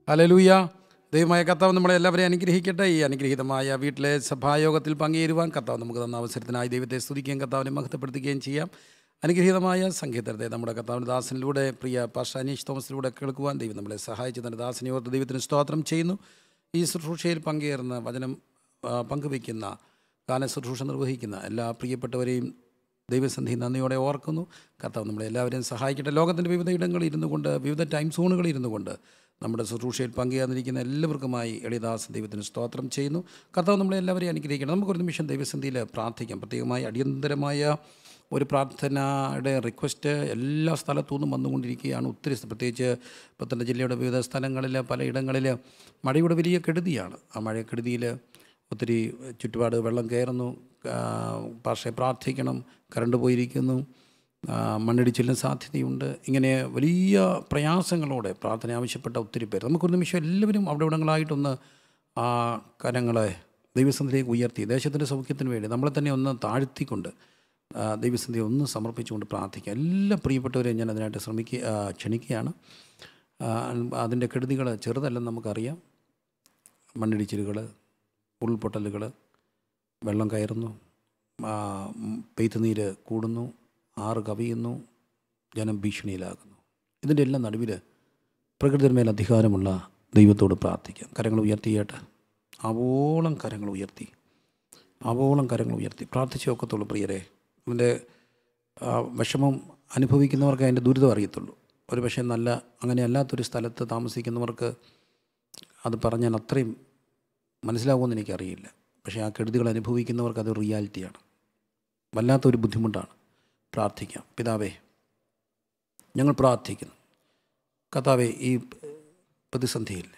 ഹലലൂയ ദൈവമായ കർത്താവ് നമ്മളെ എല്ലാവരെയും അനുഗ്രഹിക്കട്ടെ ഈ അനുഗ്രഹീതമായ വീട്ടിലെ സഭായോഗത്തിൽ പങ്കുചേരുവാൻ കർത്താവ് നമുക്ക് തന്ന അവസരത്തിനായി ദൈവത്തെ സ്തുതിക്കുകയും കർത്താവിനെ മഹത്വപ്പെടുത്തുകയും ചെയ്യാം അനുഗ്രഹീതമായ സംഗീതത്തെ നമ്മുടെ കർത്താവിൻ്റെ ദാസനിലൂടെ പ്രിയ പാഷ അനീഷ് തോമസിലൂടെ കേൾക്കുവാൻ ദൈവം നമ്മളെ സഹായിച്ചു തന്റെ ദാസനെ ഓർത്ത് ദൈവത്തിന് സ്തോത്രം ചെയ്യുന്നു ഈ ശുശ്രൂഷയിൽ പങ്കുചേർന്ന വചനം ആ, പങ്കുവയ്ക്കുന്ന ഗാന ശുശ്രൂഷ നിർവഹിക്കുന്ന എല്ലാ പ്രിയപ്പെട്ടവരെയും ദൈവസന്ധി നന്ദിയോടെ ഓർക്കുന്നു കർത്താവ് നമ്മളെ എല്ലാവരെയും സഹായിക്കട്ടെ ലോകത്തിൻ്റെ വിവിധ ഇടങ്ങളിൽ ഇരുന്നു കൊണ്ട് വിവിധ ടൈം സോണുകളിൽ ഇരുന്നു കൊണ്ട് നമ്മുടെ ശുശ്രൂഷയിൽ പങ്കുചേർന്നിരിക്കുന്ന എല്ലാവർക്കുമായി എളിദാസ് ദൈവത്തിന് സ്തോത്രം ചെയ്യുന്നു കർത്താവ് നമ്മളെ എല്ലാവരെയും അനുഗ്രഹിക്കണം നമുക്കൊരു നിമിഷം ദൈവസന്ധിയിൽ പ്രാർത്ഥിക്കാം പ്രത്യേകമായി അടിയന്തരമായ ഒരു പ്രാർത്ഥനയുടെ റിക്വസ്റ്റ് എല്ലാ സ്ഥലത്തു നിന്നും വന്നുകൊണ്ടിരിക്കുകയാണ് ഒത്തിരി സ്ഥ- പ്രത്യേകിച്ച് പത്തനംതിട്ട ജില്ലയുടെ വിവിധ സ്ഥലങ്ങളിൽ പലയിടങ്ങളിൽ മഴയുടെ വലിയ കെടുതിയാണ് ആ മഴക്കെടുതിയിൽ ഒത്തിരി ചുറ്റുപാട് വെള്ളം കയറുന്നു പക്ഷേ പ്രാർത്ഥിക്കണം കറണ്ട് പോയിരിക്കുന്നു ആ, മണ്ണിടിച്ചിലിന് സാധ്യതയുണ്ട് ഇങ്ങനെ വലിയ പ്രയാസങ്ങളോടെ പ്രാർത്ഥന ആവശ്യപ്പെട്ട ഒത്തിരി പേര് നമുക്കൊരു നിമിഷം എല്ലാവരും അവിടെ ഇവിടങ്ങളായിട്ടൊന്ന് ആ കരങ്ങളെ ദൈവസന്ധിയിലേക്ക് ഉയർത്തി ദേശത്തിൻ്റെ സൗഖ്യത്തിന് വേണ്ടി നമ്മളെ തന്നെ ഒന്ന് താഴ്ത്തിക്കൊണ്ട് ആ, ദൈവസന്ധിയെ ഒന്ന് സമർപ്പിച്ചുകൊണ്ട് പ്രാർത്ഥിക്കുക എല്ലാ പ്രിയപ്പെട്ടവരെയും ഞാൻ അതിനായിട്ട് ശ്രമിക്കുക ആ, ക്ഷണിക്കുകയാണ് ആ, അതിൻ്റെ കെടുതികൾ ചെറുതല്ലെന്ന് നമുക്കറിയാം മണ്ണിടിച്ചിലുകൾ ഉരുൾപൊട്ടലുകൾ വെള്ളം കയറുന്നു ആ, ഉം, പെയ്ത്തുനീര് കൂടുന്നു ആറ് കവിയുന്നു ജനം ഭീഷണിയിലാകുന്നു ഇതിൻ്റെ എല്ലാം നടുവിൽ പ്രകൃതിയുടെ മേൽ അധികാരമുള്ള ദൈവത്തോട് പ്രാർത്ഥിക്കാം കരങ്ങൾ ഉയർത്തിയേട്ട് അവോളം കരങ്ങൾ ഉയർത്തി അവോളം കരങ്ങൾ ഉയർത്തി പ്രാർത്ഥിച്ചേ ഒക്കത്തുള്ളൂ പ്രിയരെ അതിൻ്റെ ആ, വിഷമം അനുഭവിക്കുന്നവർക്ക് അതിൻ്റെ ദുരിതം അറിയത്തുള്ളൂ ഒരു പക്ഷേ നല്ല അങ്ങനെ അല്ലാത്തൊരു സ്ഥലത്ത് താമസിക്കുന്നവർക്ക് അത് പറഞ്ഞാൽ അത്രയും മനസ്സിലാകുമെന്ന് എനിക്കറിയില്ല പക്ഷേ ആ കെടുതികൾ അനുഭവിക്കുന്നവർക്ക് അത് റിയാലിറ്റിയാണ് വല്ലാത്തൊരു ബുദ്ധിമുട്ടാണ് പ്രാർത്ഥിക്കാം പിതാവേ ഞങ്ങൾ പ്രാർത്ഥിക്കുന്നു കർത്താവേ ഈ പ്രതിസന്ധിയിൽ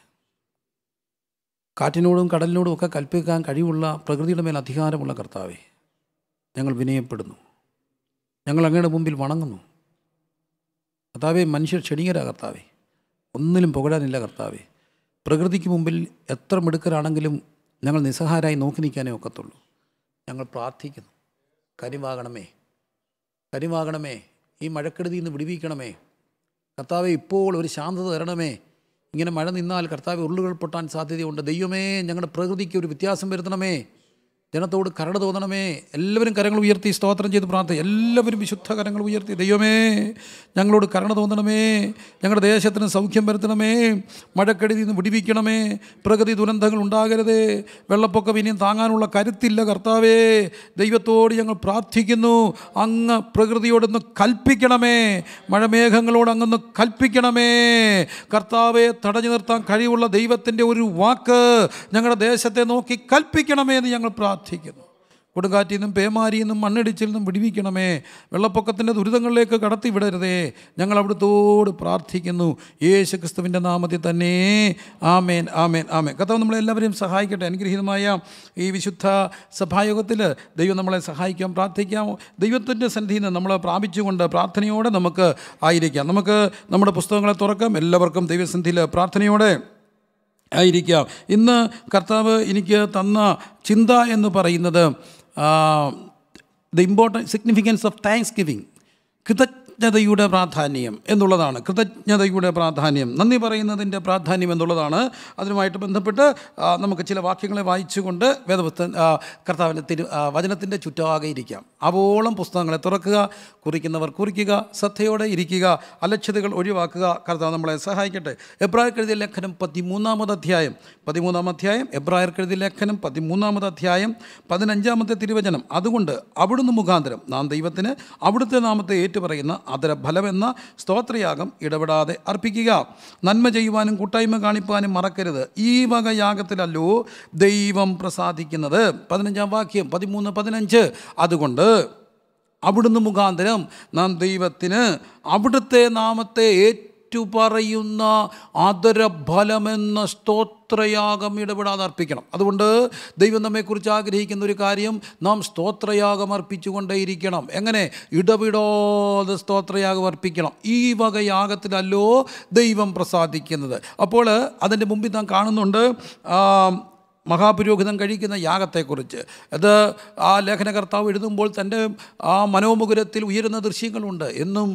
കാറ്റിനോടും കടലിനോടും ഒക്കെ കൽപ്പിക്കാൻ കഴിവുള്ള പ്രകൃതിയുടെ മേൽ അധികാരമുള്ള കർത്താവേ ഞങ്ങൾ വിനയപ്പെടുന്നു ഞങ്ങൾ അങ്ങയുടെ മുമ്പിൽ വണങ്ങുന്നു കർത്താവേ മനുഷ്യർ ക്ഷണികരാ കർത്താവേ ഒന്നിലും പുകഴാനില്ല കർത്താവേ പ്രകൃതിക്ക് മുമ്പിൽ എത്ര മിടുക്കരാണെങ്കിലും ഞങ്ങൾ നിസ്സഹാരായി നോക്കി നിൽക്കാനേ ഒക്കത്തുള്ളൂ ഞങ്ങൾ പ്രാർത്ഥിക്കുന്നു കരിവാകണമേ കരിവാകണമേ ഈ മഴക്കെടുതിയിൽ നിന്ന് വിടുവിക്കണമേ കർത്താവെ ഇപ്പോൾ ഒരു ശാന്തത തരണമേ ഇങ്ങനെ മഴ നിന്നാൽ കർത്താവ് ഉരുളുകൾ പൊട്ടാൻ സാധ്യതയുണ്ട് ദൈവമേ ഞങ്ങളുടെ പ്രകൃതിക്ക് ഒരു വ്യത്യാസം വരുത്തണമേ ജനത്തോട് കരുണ തോന്നണമേ എല്ലാവരും കരങ്ങൾ ഉയർത്തി സ്തോത്രം ചെയ്ത് പ്രാർത്ഥന എല്ലാവരും വിശുദ്ധ കരങ്ങൾ ഉയർത്തി ദൈവമേ ഞങ്ങളോട് കരുണ തോന്നണമേ ഞങ്ങളുടെ ദേശത്തിന് സൗഖ്യം വരുത്തണമേ മഴക്കെടുതിയിൽ നിന്ന് വിടിവിക്കണമേ പ്രകൃതി ദുരന്തങ്ങൾ ഉണ്ടാകരുതേ വെള്ളപ്പൊക്കം ഇനിയും താങ്ങാനുള്ള കരുത്തില്ല കർത്താവേ ദൈവത്തോട് ഞങ്ങൾ പ്രാർത്ഥിക്കുന്നു അങ്ങ് പ്രകൃതിയോടൊന്ന് കൽപ്പിക്കണമേ മഴമേഘങ്ങളോട് അങ്ങൊന്ന് കൽപ്പിക്കണമേ കർത്താവെ തടഞ്ഞു നിർത്താൻ കഴിവുള്ള ദൈവത്തിൻ്റെ ഒരു വാക്ക് ഞങ്ങളുടെ ദേശത്തെ നോക്കി കൽപ്പിക്കണമേ എന്ന് ഞങ്ങൾ പ്രാർത്ഥിക്കുന്നു കൊടുങ്കാറ്റിൽ നിന്നും പേമാരിയിൽ നിന്നും മണ്ണിടിച്ചിൽ നിന്നും വിടിവിക്കണമേ വെള്ളപ്പൊക്കത്തിൻ്റെ ദുരിതങ്ങളിലേക്ക് കടത്തി വിടരുതേ ഞങ്ങൾ അവിടുത്തോട് പ്രാർത്ഥിക്കുന്നു യേശു ക്രിസ്തുവിൻ്റെ നാമത്തിൽ തന്നെ ആമേൻ ആമേൻ ആമേൻ കർത്താവ് നമ്മളെല്ലാവരെയും സഹായിക്കട്ടെ അനുഗ്രഹീതമായ ഈ വിശുദ്ധ സഭായോഗത്തിൽ ദൈവം നമ്മളെ സഹായിക്കാം പ്രാർത്ഥിക്കാം ദൈവത്തിൻ്റെ സന്നിധിയിൽ നിന്ന് നമ്മളെ പ്രാപിച്ചുകൊണ്ട് പ്രാർത്ഥനയോടെ നമുക്ക് ആയിരിക്കാം നമുക്ക് നമ്മുടെ പുസ്തകങ്ങളെ തുറക്കാം എല്ലാവർക്കും ദൈവസന്ധിയിൽ പ്രാർത്ഥനയോടെ ആയിരിക്കാം ഇന്ന് കർത്താവ് എനിക്ക് തന്ന ചിന്ത എന്ന് പറയുന്നത് the important significance of thanksgiving കൃതജ്ഞതയുടെ പ്രാധാന്യം എന്നുള്ളതാണ് കൃതജ്ഞതയുടെ പ്രാധാന്യം നന്ദി പറയുന്നതിൻ്റെ പ്രാധാന്യം എന്നുള്ളതാണ് അതുമായിട്ട് ബന്ധപ്പെട്ട് ആ, നമുക്ക് ചില വാക്യങ്ങളെ വായിച്ചുകൊണ്ട് വേദപുസ്ത കർത്താവിൻ്റെ തിരു ആ, വചനത്തിൻ്റെ ചുറ്റാകെ ഇരിക്കാം അവോളം പുസ്തകങ്ങളെ തുറക്കുക കുറിക്കുന്നവർ കുറിക്കുക ശ്രദ്ധയോടെ ഇരിക്കുക അലക്ഷ്യതകൾ ഒഴിവാക്കുക കർത്താവ് നമ്മളെ സഹായിക്കട്ടെ എബ്രായർക്ക് എഴുതിയ ലേഖനം പതിമൂന്നാമത് അധ്യായം പതിമൂന്നാം അധ്യായം എബ്രായർക്ക് എഴുതിയ ലേഖനം പതിമൂന്നാമത് അധ്യായം പതിനഞ്ചാമത്തെ തിരുവചനം അതുകൊണ്ട് അവിടുന്ന് മുഖാന്തരം നാം ദൈവത്തിന് അവിടുത്തെ നാമത്തെ ഏറ്റുപറയുന്ന അതര ഫലമെന്ന സ്തോത്രയാഗം ഇടപെടാതെ അർപ്പിക്കുക നന്മ ചെയ്യുവാനും കൂട്ടായ്മ കാണിപ്പാനും മറക്കരുത് ഈ വക യാഗത്തിലല്ലോ ദൈവം പ്രസാദിക്കുന്നത് പതിനഞ്ചാം വാക്യം പതിമൂന്ന് പതിനഞ്ച് അതുകൊണ്ട് അവിടുന്ന് മുഖാന്തരം നാം ദൈവത്തിന് അവിടുത്തെ നാമത്തെ ഏറ്റുപറയുന്ന ആദരഫലമെന്ന സ്തോത്രയാഗം ഇടപെടാതെ അർപ്പിക്കണം അതുകൊണ്ട് ദൈവം നമ്മെക്കുറിച്ച് ആഗ്രഹിക്കുന്ന ഒരു കാര്യം നാം സ്തോത്രയാഗം അർപ്പിച്ചുകൊണ്ടേയിരിക്കണം എങ്ങനെ ഇടവിടാതെ സ്തോത്രയാഗം അർപ്പിക്കണം ഈ വക യാഗത്തിലല്ലോ ദൈവം പ്രസാദിക്കുന്നത് അപ്പോൾ അതിൻ്റെ മുമ്പിൽ നാം കാണുന്നുണ്ട് ആ, മഹാപുരോഹിതൻ കഴിക്കുന്ന യാഗത്തെക്കുറിച്ച് അത് ആ ലേഖനകർത്താവ് എഴുതുമ്പോൾ തൻ്റെ ആ മനോമുകുരത്തിൽ ഉയരുന്ന ദൃശ്യങ്ങളുണ്ട് എന്നും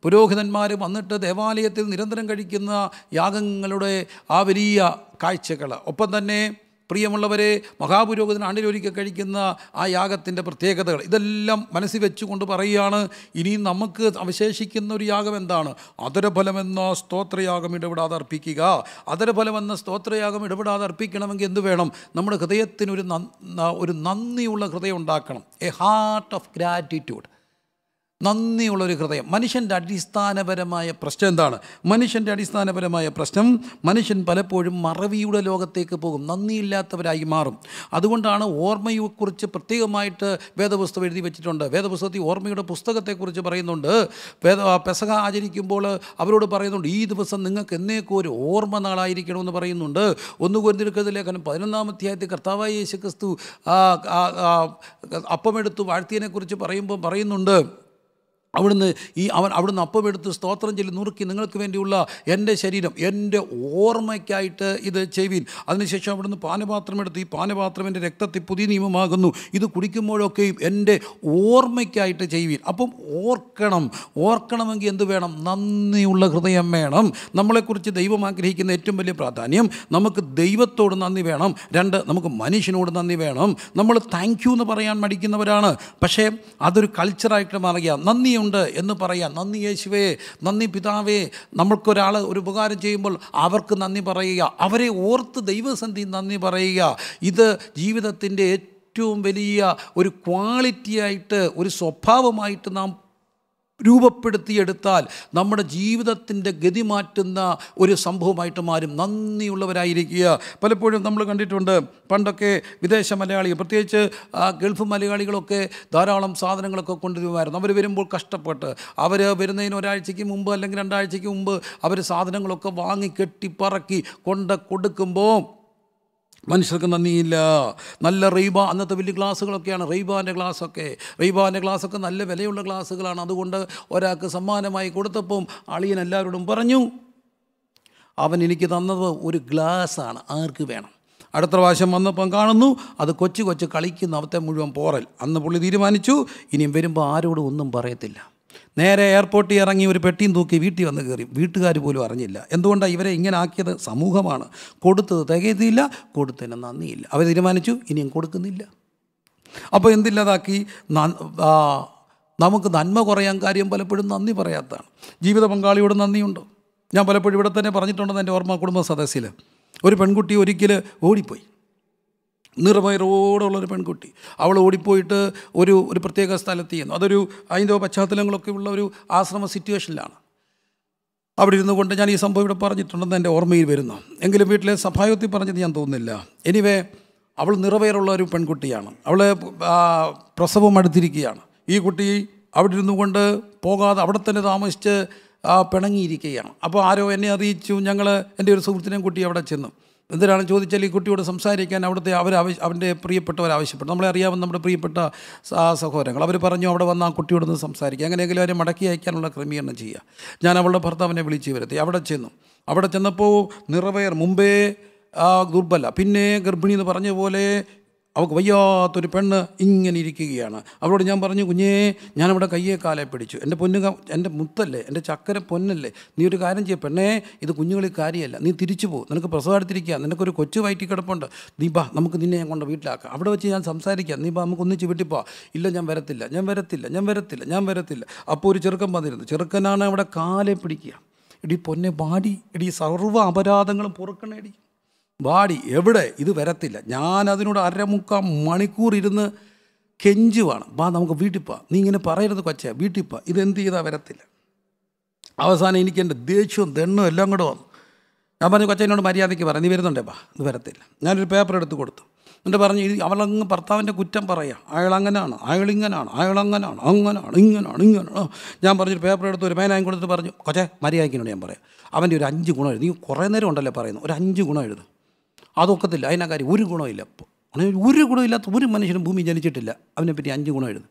പുരോഹിതന്മാർ വന്നിട്ട് ദേവാലയത്തിൽ നിരന്തരം കഴിക്കുന്ന യാഗങ്ങളുടെ ആ വലിയ കാഴ്ചകൾ ഒപ്പം തന്നെ പ്രിയമുള്ളവരെ മഹാപുരോഹിതൻ ആണ്ടിലൊരിക്കൽ കഴിക്കുന്ന ആ യാഗത്തിൻ്റെ പ്രത്യേകതകൾ ഇതെല്ലാം മനസ്സിൽ വെച്ചുകൊണ്ട് പറയുകയാണ് ഇനി നമുക്ക് അവശേഷിക്കുന്ന ഒരു യാഗം എന്താണ് അതരഫലമെന്ന സ്തോത്രയാഗം ഇടപെടാതെ അർപ്പിക്കുക അതരഫലമെന്ന സ്തോത്രയാഗം ഇടപെടാതെ അർപ്പിക്കണമെങ്കിൽ എന്ത് വേണം നമ്മുടെ ഹൃദയത്തിന് ഒരു നന്ന- ഒരു നന്ദിയുള്ള ഹൃദയം ഉണ്ടാക്കണം എ ഹാർട്ട് ഓഫ് ഗ്രാറ്റിറ്റ്യൂഡ് നന്ദിയുള്ളൊരു ഹൃദയം മനുഷ്യൻ്റെ അടിസ്ഥാനപരമായ പ്രശ്നം എന്താണ് മനുഷ്യൻ്റെ അടിസ്ഥാനപരമായ പ്രശ്നം മനുഷ്യൻ പലപ്പോഴും മറവിയുടെ ലോകത്തേക്ക് പോകും നന്ദിയില്ലാത്തവരായി മാറും അതുകൊണ്ടാണ് ഓർമ്മയെക്കുറിച്ച് പ്രത്യേകമായിട്ട് വേദപുസ്തകം എഴുതി വെച്ചിട്ടുണ്ട് വേദപുസ്തകത്തിൽ ഓർമ്മയുടെ പുസ്തകത്തെക്കുറിച്ച് പറയുന്നുണ്ട് വേദ പെസക ആചരിക്കുമ്പോൾ അവരോട് പറയുന്നുണ്ട് ഈ ദിവസം നിങ്ങൾക്ക് എന്നേക്കും ഒരു ഓർമ്മ നാളായിരിക്കണമെന്ന് പറയുന്നുണ്ട് ഒന്ന് കുരുതിരുക്കത് ലേഖനം പതിനൊന്നാം അധ്യായത്തിൽ കർത്താവായ യേശു ക്രിസ്തു ആ, ആ, ആ, അപ്പമെടുത്ത് വാഴ്ത്തിയതിനെക്കുറിച്ച് പറയുമ്പോൾ പറയുന്നുണ്ട് അവിടുന്ന് ഈ അവൻ അവിടുന്ന് അപ്പമെടുത്ത് സ്തോത്രം ചൊല്ലി നുറുക്കി നിങ്ങൾക്ക് വേണ്ടിയുള്ള എൻ്റെ ശരീരം എൻ്റെ ഓർമ്മയ്ക്കായിട്ട് ഇത് ചെയ്യുവിൻ അതിനുശേഷം അവിടുന്ന് പാനപാത്രം എടുത്ത് ഈ പാനപാത്രം എൻ്റെ രക്തത്തിൽ പുതിയ നിയമമാകുന്നു ഇത് കുടിക്കുമ്പോഴൊക്കെയും എൻ്റെ ഓർമ്മയ്ക്കായിട്ട് ചെയ്യുവിൻ അപ്പം ഓർക്കണം ഓർക്കണമെങ്കിൽ എന്ത് വേണം നന്ദിയുള്ള ഹൃദയം വേണം നമ്മളെക്കുറിച്ച് ദൈവം ആഗ്രഹിക്കുന്ന ഏറ്റവും വലിയ പ്രാധാന്യം നമുക്ക് ദൈവത്തോട് നന്ദി വേണം രണ്ട് നമുക്ക് മനുഷ്യനോട് നന്ദി വേണം നമ്മൾ താങ്ക് യു എന്ന് പറയാൻ മടിക്കുന്നവരാണ് പക്ഷേ അതൊരു കൾച്ചറായിട്ട് മാറുക നന്ദിയുണ്ട് എന്ന് പറയാം നന്ദി യേശുവേ നന്ദി പിതാവേ നമ്മൾക്കൊരാൾ ഒരു ഉപകാരം ചെയ്യുമ്പോൾ അവർക്ക് നന്ദി പറയുക അവരെ ഓർത്ത് ദൈവസന്ധി നന്ദി പറയുക ഇത് ജീവിതത്തിൻ്റെ ഏറ്റവും വലിയ ഒരു ക്വാളിറ്റിയായിട്ട് ഒരു സ്വഭാവമായിട്ട് നാം രൂപപ്പെടുത്തിയെടുത്താൽ നമ്മുടെ ജീവിതത്തിൻ്റെ ഗതി മാറ്റുന്ന ഒരു സംഭവമായിട്ട് മാറും നന്ദിയുള്ളവരായിരിക്കുക പലപ്പോഴും നമ്മൾ കണ്ടിട്ടുണ്ട് പണ്ടൊക്കെ വിദേശ മലയാളികൾ പ്രത്യേകിച്ച് ആ, ഗൾഫ് മലയാളികളൊക്കെ ധാരാളം സാധനങ്ങളൊക്കെ കൊണ്ടുവരുമായിരുന്നു അവർ വരുമ്പോൾ കഷ്ടപ്പെട്ട് അവർ വരുന്നതിന് ഒരാഴ്ചയ്ക്ക് മുമ്പ് അല്ലെങ്കിൽ രണ്ടാഴ്ചയ്ക്ക് മുമ്പ് അവർ സാധനങ്ങളൊക്കെ വാങ്ങി കെട്ടിപ്പറക്കി കൊണ്ട് കൊടുക്കുമ്പോൾ മനുഷ്യർക്ക് നന്ദിയില്ല നല്ല റെയ്ബ അന്നത്തെ വലിയ ഗ്ലാസ്സുകളൊക്കെയാണ് റെയ്ബാൻ്റെ ഗ്ലാസ്സൊക്കെ റെയ്ബാൻ്റെ ഗ്ലാസ്സൊക്കെ നല്ല വിലയുള്ള ഗ്ലാസ്സുകളാണ് അതുകൊണ്ട് ഒരാൾക്ക് സമ്മാനമായി കൊടുത്തപ്പം അളിയൻ എല്ലാവരോടും പറഞ്ഞു അവൻ എനിക്ക് തന്നത് ഒരു ഗ്ലാസ്സാണ് ആർക്ക് വേണം അടുത്ത പ്രാവശ്യം വന്നപ്പം കാണുന്നു അത് കൊച്ചു കൊച്ചു കളിക്കുന്ന അവത്തെ മുഴുവൻ പോറൽ അന്ന് പുള്ളി തീരുമാനിച്ചു ഇനിയും വരുമ്പോൾ ആരോടും ഒന്നും പറയത്തില്ല നേരെ എയർപോർട്ടിൽ ഇറങ്ങി ഒരു പെട്ടിയും തൂക്കി വീട്ടിൽ വന്ന് കയറി വീട്ടുകാർ പോലും അറിഞ്ഞില്ല എന്തുകൊണ്ടാണ് ഇവരെ ഇങ്ങനെ ആക്കിയത് സമൂഹമാണ് കൊടുത്തത് തികയത്തില്ല കൊടുത്തതിന് നന്ദിയില്ല അവർ തീരുമാനിച്ചു ഇനിയും കൊടുക്കുന്നില്ല അപ്പോൾ എന്തില്ലാതാക്കി ന- ആ, നമുക്ക് നന്മ കുറയാൻ കാര്യം പലപ്പോഴും നന്ദി പറയാത്തതാണ് ജീവിത പങ്കാളിയോട് നന്ദിയുണ്ടോ ഞാൻ പലപ്പോഴും ഇവിടെ തന്നെ പറഞ്ഞിട്ടുണ്ടെന്ന് എൻ്റെ ഓർമ്മ കുടുംബ സദസ്സിൽ ഒരു പെൺകുട്ടി ഒരിക്കൽ ഓടിപ്പോയി നിറവയറോടുള്ള ഒരു പെൺകുട്ടി അവൾ ഓടിപ്പോയിട്ട് ഒരു ഒരു പ്രത്യേക സ്ഥലത്ത് ചെയ്യുന്നു അതൊരു അതിൻ്റെ പശ്ചാത്തലങ്ങളൊക്കെ ഉള്ള ഒരു ആശ്രമ സിറ്റുവേഷനിലാണ് അവിടെ ഇരുന്നു കൊണ്ട് ഞാൻ ഈ സംഭവം ഇവിടെ പറഞ്ഞിട്ടുണ്ടെന്ന് എൻ്റെ ഓർമ്മയിൽ വരുന്നു എങ്കിലും വീട്ടിലെ സഭായത്തിൽ പറഞ്ഞത് ഞാൻ തോന്നുന്നില്ല എനിവേ അവൾ നിറവേറുള്ള ഒരു പെൺകുട്ടിയാണ് അവൾ ആ, പ്രസവം അടുത്തിരിക്കുകയാണ് ഈ കുട്ടി അവിടെ ഇരുന്നു കൊണ്ട് പോകാതെ അവിടെ തന്നെ താമസിച്ച് ആ, പിണങ്ങിയിരിക്കുകയാണ് അപ്പോൾ ആരോ എന്നെ അറിയിച്ചു ഞങ്ങൾ എൻ്റെ ഒരു സുഹൃത്തിനെയും കുട്ടി അവിടെ ചെന്നു എന്തിനാണ് ചോദിച്ചാൽ ഈ കുട്ടിയോട് സംസാരിക്കാൻ അവിടുത്തെ അവർ ആവശ്യ അവൻ്റെ പ്രിയപ്പെട്ടവർ ആവശ്യപ്പെട്ടു നമ്മളെ അറിയാവുന്ന നമ്മുടെ പ്രിയപ്പെട്ട സ- സഹോദരങ്ങൾ അവർ പറഞ്ഞു അവിടെ വന്ന് ആ കുട്ടിയോടൊന്ന് സംസാരിക്കുക അങ്ങനെയെങ്കിലും അവരെ മടക്കി അയക്കാനുള്ള ക്രമീകരണം ചെയ്യുക ഞാൻ അവളുടെ ഭർത്താവിനെ വിളിച്ചു വരുത്തി അവിടെ ചെന്നു അവിടെ ചെന്നപ്പോൾ നിറവേർ മുമ്പേ ആ ദുർബല പിന്നെ ഗർഭിണി എന്ന് പറഞ്ഞ പോലെ അവൾക്ക് വയ്യാത്തൊരു പെണ്ണ് ഇങ്ങനെ ഇരിക്കുകയാണ് അവളോട് ഞാൻ പറഞ്ഞു കുഞ്ഞേ ഞാനവിടെ കയ്യെ കാലെ പിടിച്ചു എൻ്റെ പൊന്നു എൻ്റെ മുത്തല്ലേ എൻ്റെ ചക്കര പൊന്നല്ലേ നീ ഒരു കാര്യം ചെയ്യ പെണ്ണേ ഇത് കുഞ്ഞുങ്ങളിൽ കാര്യമല്ല നീ തിരിച്ചു പോകും നിനക്ക് പ്രസവമെടുത്തിരിക്കുക നിനക്കൊരു കൊച്ചു വയറ്റി കിടപ്പുണ്ട് നീ ബാ നമുക്ക് നിന്നെ ഞാൻ കൊണ്ട് വീട്ടിലാക്കാം അവിടെ വെച്ച് ഞാൻ സംസാരിക്കാം നീ ബാ നമുക്ക് ഒന്നിച്ച് വീട്ടിൽ പോവാം ഇല്ല ഞാൻ വരത്തില്ല ഞാൻ വരത്തില്ല ഞാൻ വരത്തില്ല ഞാൻ വരത്തില്ല അപ്പോൾ ഒരു ചെറുക്കൻ വന്നിരുന്നു ചെറുക്കനാണ് അവിടെ കാലെ പിടിക്കുക ഇടി പൊന്നെ ബാടി ഇടി സർവ്വ അപരാധങ്ങളും പൊറുക്കണേടി വാടി എവിടെ ഇത് വരത്തില്ല ഞാൻ അതിനോട് അരമുക്കാൽ മണിക്കൂർ ഇരുന്ന് കെഞ്ചുവാണ് വാ നമുക്ക് വീട്ടിൽ പോവാം നീ ഇങ്ങനെ പറയരുത് കൊച്ചേ വീട്ടിൽ പോവാം ഇതെന്ത് ചെയ്താൽ വരത്തില്ല അവസാനം എനിക്ക് എൻ്റെ ദേഷ്യവും ദണ്ണും എല്ലാം കൂടെ വന്നു ഞാൻ പറഞ്ഞു കൊച്ചനോട് മര്യാദയ്ക്ക് പറയാം നീ വരുന്നുണ്ടേ ബാ ഇത് വരത്തില്ല ഞാനൊരു പേപ്പർ എടുത്ത് കൊടുത്തു എന്നിട്ട് പറഞ്ഞു ഇത് അവളങ്ങ് ഭർത്താവിൻ്റെ കുറ്റം പറയാം അയാൾ അങ്ങനെയാണ് അയാൾ ഇങ്ങനെയാണ് അയാൾ അങ്ങനെയാണ് അങ്ങനെയാണ് ഇങ്ങനെയാണ് ഇങ്ങനെയാണ് ഞാൻ പറഞ്ഞൊരു പേപ്പർ എടുത്ത് ഒരു പേനായും കൊടുത്ത് പറഞ്ഞു കൊച്ചേ മര്യാദയ്ക്കിനോട് ഞാൻ പറയാം അവൻ്റെ ഒരു അഞ്ച് ഗുണം എഴുതി നീ കുറേ നേരം ഉണ്ടല്ലേ പറയുന്നു ഒരു അഞ്ച് ഗുണം എഴുതും അതൊക്കത്തില്ല അതിനാ കാര്യം ഒരു ഗുണമില്ല അങ്ങനെ ഒരു ഗുണമില്ലാത്ത ഒരു മനുഷ്യനും ഭൂമി ജനിച്ചിട്ടില്ല അവനെപ്പറ്റി അഞ്ച് ഗുണം എഴുതും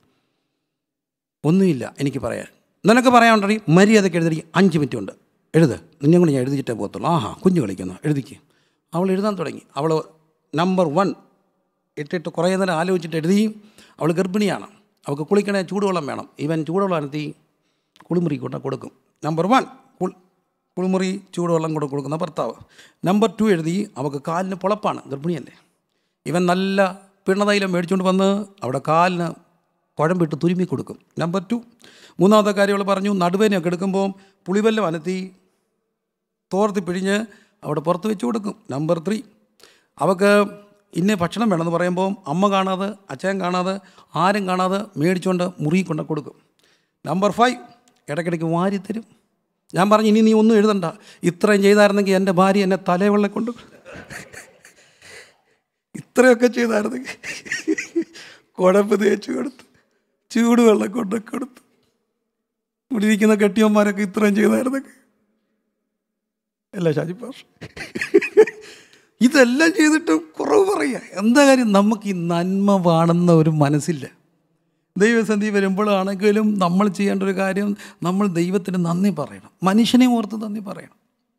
ഒന്നുമില്ല എനിക്ക് പറയാൻ നിനക്ക് പറയാനുണ്ടെങ്കിൽ മര്യാദയ്ക്ക് എഴുതി അഞ്ച് മിനിറ്റ് ഉണ്ട് എഴുത് നിന്നെ കൂടി ഞാൻ എഴുതിച്ചിട്ടേ പോകത്തുള്ളൂ ആഹാ കുഞ്ഞു കളിക്കുന്നു എഴുതിക്ക് അവൾ എഴുതാൻ തുടങ്ങി അവൾ നമ്പർ വൺ ഇട്ടിട്ട് കുറേ നേരം ആലോചിച്ചിട്ട് എഴുതി അവൾ ഗർഭിണിയാണ് അവൾക്ക് കുളിക്കണേ ചൂടുവെള്ളം വേണം ഇവൻ ചൂടുവെള്ളം അനത്തി കുളിമുറി കൊണ്ട് കൊടുക്കും നമ്പർ വൺ കുൾ കുളിമുറി ചൂടുവെള്ളം കൂടെ കൊടുക്കുന്ന ഭർത്താവ് നമ്പർ ടു എഴുതി അവൾക്ക് കാലിന് പൊളപ്പാണ് ഗർഭിണിയല്ലേ ഇവൻ നല്ല പിണ്ണതൈലം മേടിച്ചുകൊണ്ട് വന്ന് അവിടെ കാലിന് കുഴമ്പിട്ട് തുരുമ്മി കൊടുക്കും നമ്പർ ടു മൂന്നാമത്തെ കാര്യം അവൾ പറഞ്ഞു നടുവേനൊക്കെ എടുക്കുമ്പോൾ പുളിവെല്ലം അനത്തി തോർത്തി പിഴിഞ്ഞ് അവിടെ പുറത്ത് വെച്ച് കൊടുക്കും നമ്പർ ത്രീ അവൾക്ക് ഇന്ന ഭക്ഷണം വേണമെന്ന് പറയുമ്പോൾ അമ്മ കാണാതെ അച്ഛൻ കാണാതെ ആരും കാണാതെ മേടിച്ചുകൊണ്ട് മുറി കൊണ്ട് കൊടുക്കും നമ്പർ ഫൈവ് ഇടയ്ക്കിടയ്ക്ക് വാരിത്തരും ഞാൻ പറഞ്ഞു ഇനി നീ ഒന്നും എഴുതണ്ട ഇത്രയും ചെയ്തായിരുന്നെങ്കിൽ എൻ്റെ ഭാര്യ എന്നെ തലവെള്ളം കൊണ്ട് ഇത്രയൊക്കെ ചെയ്തായിരുന്നെങ്കിൽ കുഴപ്പ് തേച്ച് കൊടുത്ത് ചൂടുവെള്ളം കൊണ്ട് കൊടുത്തു ഇവിടെ ഇരിക്കുന്ന കെട്ടിയന്മാരൊക്കെ ഇത്രയും ചെയ്തായിരുന്നെങ്കിൽ അല്ല ഷാജി പാഷ ഇതെല്ലാം ചെയ്തിട്ടും കുറവ് പറയുക എന്താ കാര്യം നമുക്ക് ഈ നന്മ വാണെന്ന ഒരു മനസ്സില്ല ദൈവസന്ധി വരുമ്പോഴാണെങ്കിലും നമ്മൾ ചെയ്യേണ്ട ഒരു കാര്യം നമ്മൾ ദൈവത്തിന് നന്ദി പറയണം മനുഷ്യനെ ഓർത്ത് നന്ദി പറയണം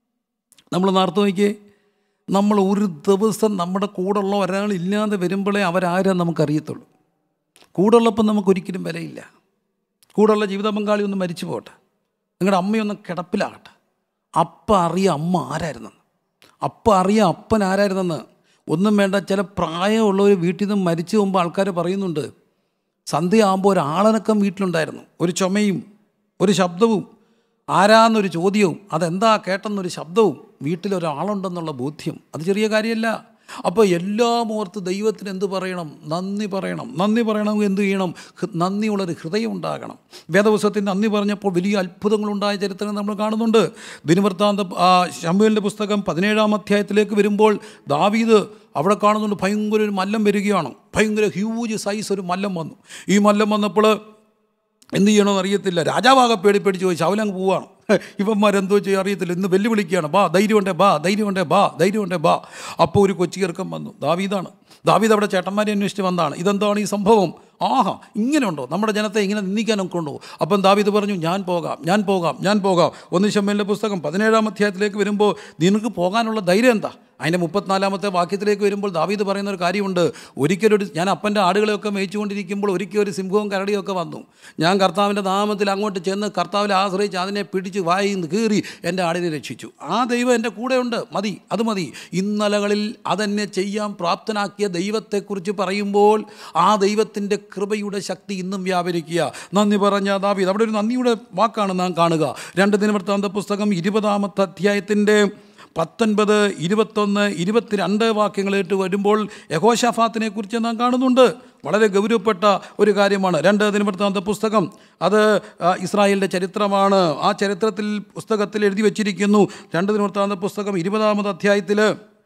നമ്മൾ നേർത്ത് നോക്കിയേ നമ്മൾ ഒരു ദിവസം നമ്മുടെ കൂടെയുള്ള ഒരാൾ ഇല്ലാതെ വരുമ്പോഴേ അവരാരാ നമുക്കറിയത്തുള്ളൂ കൂടുള്ളപ്പം നമുക്കൊരിക്കലും വിലയില്ല കൂടുള്ള ജീവിത പങ്കാളി ഒന്ന് മരിച്ചു പോട്ടെ നിങ്ങളുടെ അമ്മയൊന്ന് കിടപ്പിലാകട്ടെ അപ്പം അറിയാം അമ്മ ആരായിരുന്നെന്ന് അപ്പം അറിയാം അപ്പൻ ആരായിരുന്നെന്ന് ഒന്നും വേണ്ട ചില പ്രായമുള്ളവർ വീട്ടിൽ നിന്ന് മരിച്ചു പോകുമ്പോൾ ആൾക്കാർ പറയുന്നുണ്ട് സന്ധ്യയാകുമ്പോൾ ഒരാളനക്കം വീട്ടിലുണ്ടായിരുന്നു ഒരു ചുമയും ഒരു ശബ്ദവും ആരാന്നൊരു ചോദ്യവും അതെന്താ കേട്ടെന്നൊരു ശബ്ദവും വീട്ടിലൊരാളുണ്ടെന്നുള്ള ബോധ്യം അത് ചെറിയ കാര്യമല്ല അപ്പോൾ എല്ലാം ഓർത്ത് ദൈവത്തിന് എന്ത് പറയണം നന്ദി പറയണം നന്ദി പറയണമെങ്കിൽ എന്ത് ചെയ്യണം ഹൃ- നന്ദിയുള്ളൊരു ഹൃദയം ഉണ്ടാകണം വേദപുസ്തകത്തിൽ നന്ദി പറഞ്ഞപ്പോൾ വലിയ അത്ഭുതങ്ങളുണ്ടായ ചരിത്രം നമ്മൾ കാണുന്നുണ്ട് ദിനവൃത്താന്ത ആ, ശമൂവേലിൻ്റെ പുസ്തകം പതിനേഴാം അധ്യായത്തിലേക്ക് വരുമ്പോൾ ദാവീദ് അവിടെ കാണുന്നുണ്ട് ഭയങ്കര ഒരു മല്ലം വരികയാണ് ഭയങ്കര ഹ്യൂജ് സൈസ് ഒരു മല്ലം വന്നു ഈ മല്ലം വന്നപ്പോൾ എന്ത് ചെയ്യണമെന്ന് അറിയത്തില്ല രാജാവാകെ പേടി പേടിച്ച് പോയി ശവലങ്ങ് പോവാണ് ഇവന്മാരെന്തോ ചെയ്യും അറിയത്തില്ല ഇന്ന് വെല്ലുവിളിക്കുകയാണ് ബാ ധൈര്യമുണ്ടേ ബാ ധൈര്യമുണ്ടേ ബാ ധൈര്യമുണ്ടേ ബാ അപ്പോൾ ഒരു കൊച്ചി ചെറുക്കം വന്നു ദാവീദാണ് ദാവീദ് അവിടെ ചേട്ടന്മാരെ അന്വേഷിച്ച് വന്നതാണ് ഇതെന്താണ് ഈ സംഭവം ആഹാ ഇങ്ങനെ ഉണ്ടോ നമ്മുടെ ജനത്തെ ഇങ്ങനെ നിന്ദിക്കാനൊക്കെ ഉണ്ടോ അപ്പം ദാവീദ് പറഞ്ഞു ഞാൻ പോകാം ഞാൻ പോകാം ഞാൻ പോകാം ഒന്ന് ശമ്മേലിൻ്റെ പുസ്തകം പതിനേഴാം അധ്യായത്തിലേക്ക് വരുമ്പോൾ നിനക്ക് പോകാനുള്ള ധൈര്യം എന്താ അതിൻ്റെ മുപ്പത്തിനാലാമത്തെ വാക്യത്തിലേക്ക് വരുമ്പോൾ ദാവീദ് പറയുന്ന ഒരു കാര്യമുണ്ട് ഒരിക്കലൊരു ഞാൻ അപ്പൻ്റെ ആടുകളെയൊക്കെ മേയിച്ചുകൊണ്ടിരിക്കുമ്പോൾ ഒരിക്കൽ ഒരു സിംഹവും കരടിയൊക്കെ വന്നു ഞാൻ കർത്താവിൻ്റെ നാമത്തിൽ അങ്ങോട്ട് ചെന്ന് കർത്താവിൽ ആശ്രയിച്ച് അതിനെ പിടിച്ച് വായിൽ നിന്ന് കീറി എൻ്റെ ആടിനെ രക്ഷിച്ചു ആ ദൈവം എൻ്റെ കൂടെയുണ്ട് മതി അത് മതി ഇന്നലകളിൽ അതെന്നെ ചെയ്യാൻ പ്രാപ്തനാക്കിയ ദൈവത്തെക്കുറിച്ച് പറയുമ്പോൾ ആ ദൈവത്തിൻ്റെ കൃപയുടെ ശക്തി ഇന്നും വ്യാപരിക്കുക നന്ദി പറഞ്ഞ ദാവീദ് അവിടെ ഒരു നന്ദിയുടെ വാക്കാണ് നാം കാണുക രണ്ട് ദിനവൃത്താന്ത പുസ്തകം ഇരുപതാമത്തെ അധ്യായത്തിൻ്റെ പത്തൊൻപത് ഇരുപത്തൊന്ന് ഇരുപത്തിരണ്ട് വാക്യങ്ങളായിട്ട് വരുമ്പോൾ യഹോഷാഫാത്തിനെ കുറിച്ച് നാം കാണുന്നുണ്ട് വളരെ ഗൗരവപ്പെട്ട ഒരു കാര്യമാണ് രണ്ട് ദിനവൃത്താന്ത പുസ്തകം അത് ആ, ഇസ്രായേലിൻ്റെ ചരിത്രമാണ് ആ ചരിത്രത്തിൽ പുസ്തകത്തിൽ എഴുതി വച്ചിരിക്കുന്നു രണ്ട് ദിനവൃത്താന്ത പുസ്തകം ഇരുപതാമത് അധ്യായത്തിൽ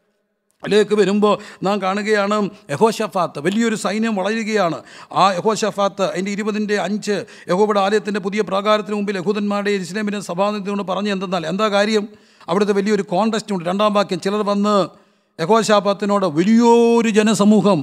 ലേക്ക് വരുമ്പോൾ നാം കാണുകയാണ് യഹോഷഫാത്ത് വലിയൊരു സൈന്യം വളരുകയാണ് ആ യഹോഷഫാത്ത് അതിൻ്റെ ഇരുപതിൻ്റെ അഞ്ച് യഹോബയുടെ ആലയത്തിൻ്റെ പുതിയ പ്രാകാരത്തിന് മുമ്പിൽ യഹൂദന്മാരുടെ ഇസ്ലാമിൻ്റെ സഭാനത്തിനോട് പറഞ്ഞു എന്തെന്നാൽ എന്താ കാര്യം അവിടുത്തെ വലിയൊരു കോണ്ടസ്റ്റ് ഉണ്ട് രണ്ടാം വാക്യം ചിലർ വന്ന് യഹോഷാഫാത്തിനോട് വലിയൊരു ജനസമൂഹം